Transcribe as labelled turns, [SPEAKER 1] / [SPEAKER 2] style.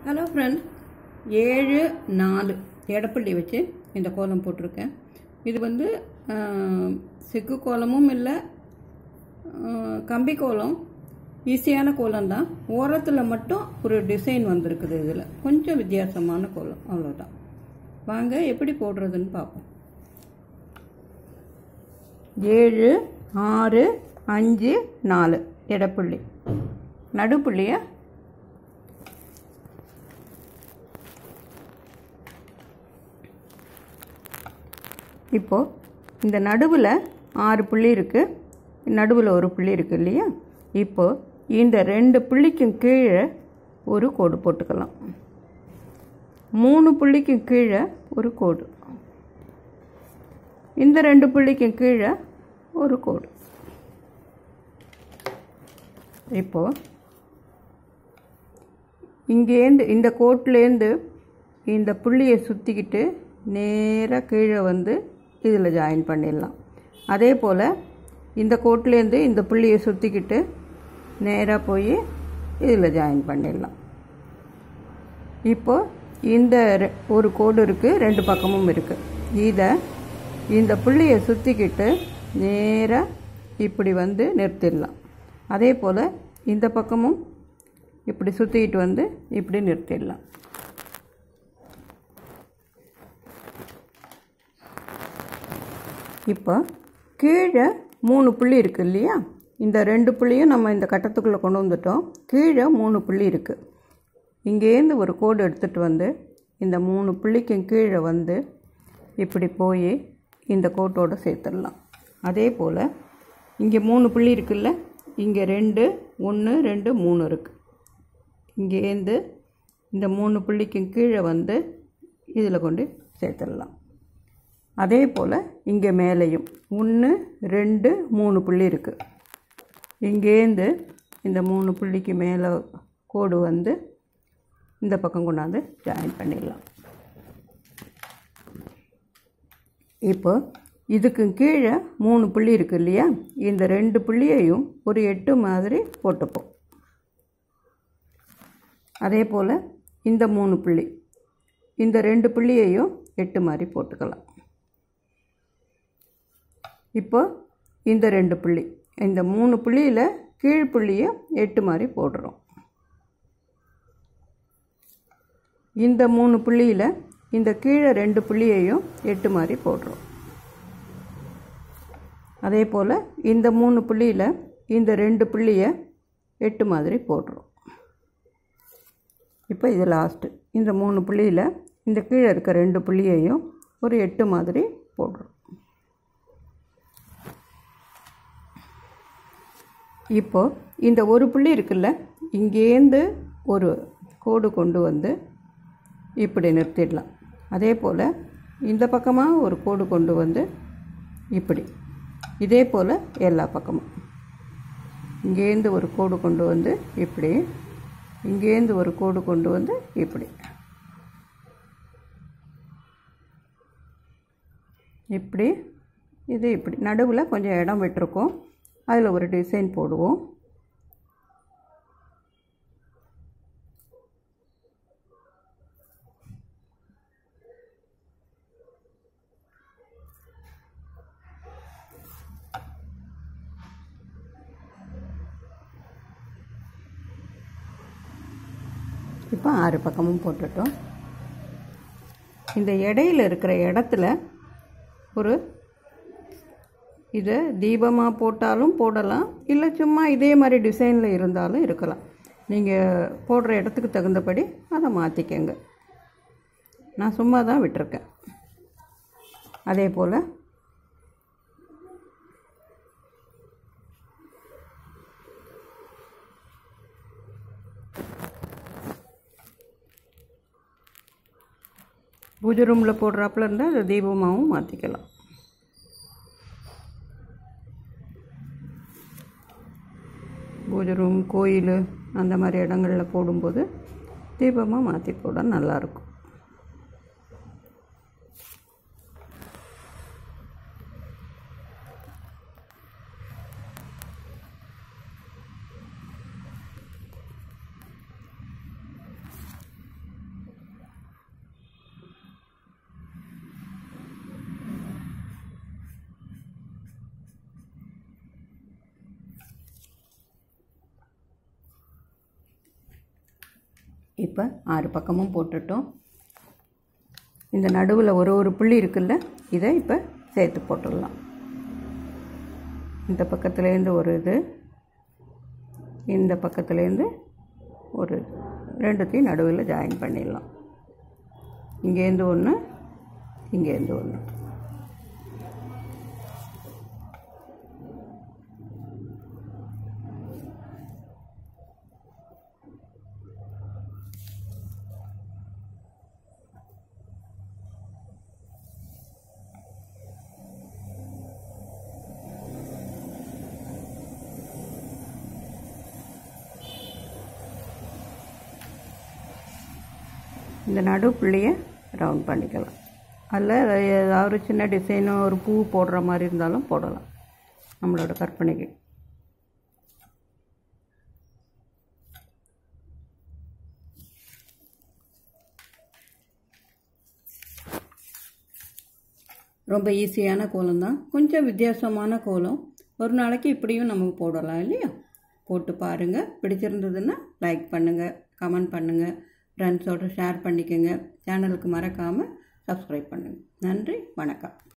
[SPEAKER 1] Hello friend ஏழு நாலு எடப்பள்ளி வச்சு இந்த கோலம் போட்டிருக்கேன் இது வந்து ஆஹ், செக்கு கோலமும் இல்லை ஆஹ், கம்பி கோலம் ஈஸியான கோலம் தான் ஓரத்தில் மட்டும் ஒரு டிசைன் வந்திருக்குது இதில் கொஞ்சம் வித்தியாசமான கோலம் அவ்வளோதான் வாங்க எப்படி போடுறதுன்னு பார்ப்போம் ஏழு ஆறு அஞ்சு நாலு எடப்புள்ளி நடுப்புள்ளியை இப்போ இந்த நடுவில் ஆறு புள்ளி இருக்குது நடுவில் ஒரு புள்ளி இருக்குது இல்லையா இப்போ இந்த ரெண்டு புள்ளிக்கும் கீழே ஒரு கோடு போட்டுக்கலாம் மூணு புள்ளிக்கும் கீழே ஒரு கோடு இந்த ரெண்டு புள்ளிக்கும் கீழே ஒரு கோடு இப்போ இங்கேருந்து இந்த கோட்லேருந்து இந்த புள்ளியை சுற்றிக்கிட்டு நேராக கீழே வந்து இதில் ஜாயின் பண்ணிடலாம் அதே போல் இந்த கோட்லேருந்து இந்த புள்ளியை சுற்றிக்கிட்டு நேராக போய் இதில் ஜாயின் பண்ணிடலாம் இப்போ இந்த ரெ- ஒரு கோடு இருக்குது ரெண்டு பக்கமும் இருக்குது இதை இந்த புள்ளியை சுற்றிக்கிட்டு நேராக இப்படி வந்து நிறுத்திடலாம் அதே போல் இந்த பக்கமும் இப்படி சுற்றிக்கிட்டு வந்து இப்படி நிறுத்திடலாம் இப்போ கீழே மூணு புள்ளி இருக்குது இல்லையா இந்த ரெண்டு புள்ளியும் நம்ம இந்த கட்டத்துக்குள்ளே கொண்டு வந்துட்டோம் கீழே மூணு புள்ளி இருக்குது இங்கேருந்து ஒரு கோடு எடுத்துகிட்டு வந்து இந்த மூணு புள்ளிக்கும் கீழே வந்து இப்படி போய் இந்த கோட்டோடு சேர்த்துடலாம் அதே போல் இங்கே மூணு புள்ளி இருக்குல்ல இங்கே ரெண்டு ஒன்று ரெண்டு மூணு இருக்குது இங்கேருந்து இந்த மூணு புள்ளிக்கும் கீழே வந்து இதில் கொண்டு சேர்த்துடலாம் அதே போல் இங்கே மேலேயும் ஒன்று ரெண்டு மூணு புள்ளி இருக்குது இங்கேருந்து இந்த மூணு புள்ளிக்கு மேலே கோடு வந்து இந்த பக்கம் கொண்டாந்து ஜாயின் பண்ணிடலாம் இப்போ இதுக்கு கீழே மூணு புள்ளி இருக்குது இல்லையா இந்த ரெண்டு புள்ளியையும் ஒரு எட்டு மாதிரி போட்டுப்போம் அதே போல் இந்த மூணு புள்ளி இந்த ரெண்டு புள்ளியையும் எட்டு மாதிரி போட்டுக்கலாம் இப்போ இந்த ரெண்டு புள்ளி இந்த மூணு புள்ளியில் கீழ் புள்ளியை எட்டு மாதிரி போடுறோம் இந்த மூணு புள்ளியில் இந்த கீழே ரெண்டு புள்ளியையும் எட்டு மாதிரி போடுறோம் அதே போல் இந்த மூணு புள்ளியில் இந்த ரெண்டு புள்ளியை எட்டு மாதிரி போடுறோம் இப்போ இது லாஸ்ட்டு இந்த மூணு புள்ளியில் இந்த கீழே இருக்க ரெண்டு புள்ளியையும் ஒரு எட்டு மாதிரி போடுறோம் இப்போ இந்த ஒரு புள்ளி இருக்குல்ல இங்கேருந்து ஒரு கோடு கொண்டு வந்து இப்படி நிறுத்திடலாம் அதே போல் இந்த பக்கமாக ஒரு கோடு கொண்டு வந்து இப்படி இதே போல் எல்லா பக்கமும் இங்கேருந்து ஒரு கோடு கொண்டு வந்து இப்படி இங்கேருந்து ஒரு கோடு கொண்டு வந்து இப்படி இப்படி இது இப்படி நடுவில் கொஞ்சம் இடம் விட்டுருக்கோம் அதில் ஒரு டிசைன் போடுவோம் இப்போ ஆறு பக்கமும் போட்டுட்டோம் இந்த இடையில இருக்கிற இடத்துல ஒரு இதை தீபமாக போட்டாலும் போடலாம் இல்லை சும்மா இதே மாதிரி டிசைனில் இருந்தாலும் இருக்கலாம் நீங்கள் போடுற இடத்துக்கு தகுந்தபடி அதை மாற்றிக்கங்க நான் சும்மா தான் விட்டிருக்கேன் அதே போல் பூஜை ரூமில் போடுறாப்புல இருந்தால் அதை தீபமாகவும் மாற்றிக்கலாம் பூஜை ரூம் கோயில் அந்த மாதிரி இடங்களில் போடும்போது தீபமாக மாற்றி போட நல்லாயிருக்கும் இப்போ ஆறு பக்கமும் போட்டுட்டோம் இந்த நடுவில் ஒரு ஒரு புள்ளி இருக்குல்ல இதை இப்போ சேர்த்து போட்டுடலாம் இந்த பக்கத்துலேருந்து ஒரு இது இந்த பக்கத்துலேருந்து ஒரு இது. ரெண்டுத்தையும் நடுவில் ஜாயின் பண்ணிடலாம் இங்கேருந்து ஒன்று இங்கேருந்து ஒன்று இந்த நடு புள்ளியை ரவுண்ட் பண்ணிக்கலாம் அதில் ஏதாவது ஒரு சின்ன டிசைனோ ஒரு பூ போடுற மாதிரி இருந்தாலும் போடலாம் நம்மளோட கற்பனைக்கு ரொம்ப ஈஸியான கோலம் தான் கொஞ்சம் வித்தியாசமான கோலம் ஒரு நாளைக்கு இப்படியும் நம்ம போடலாம் இல்லையா போட்டு பாருங்கள் பிடிச்சிருந்ததுன்னா லைக் பண்ணுங்கள் கமெண்ட் பண்ணுங்கள் ஃப்ரெண்ட்ஸோடு ஷேர் பண்ணிக்கோங்க சேனலுக்கு மறக்காமல் சப்ஸ்கிரைப் பண்ணுங்கள் நன்றி வணக்கம்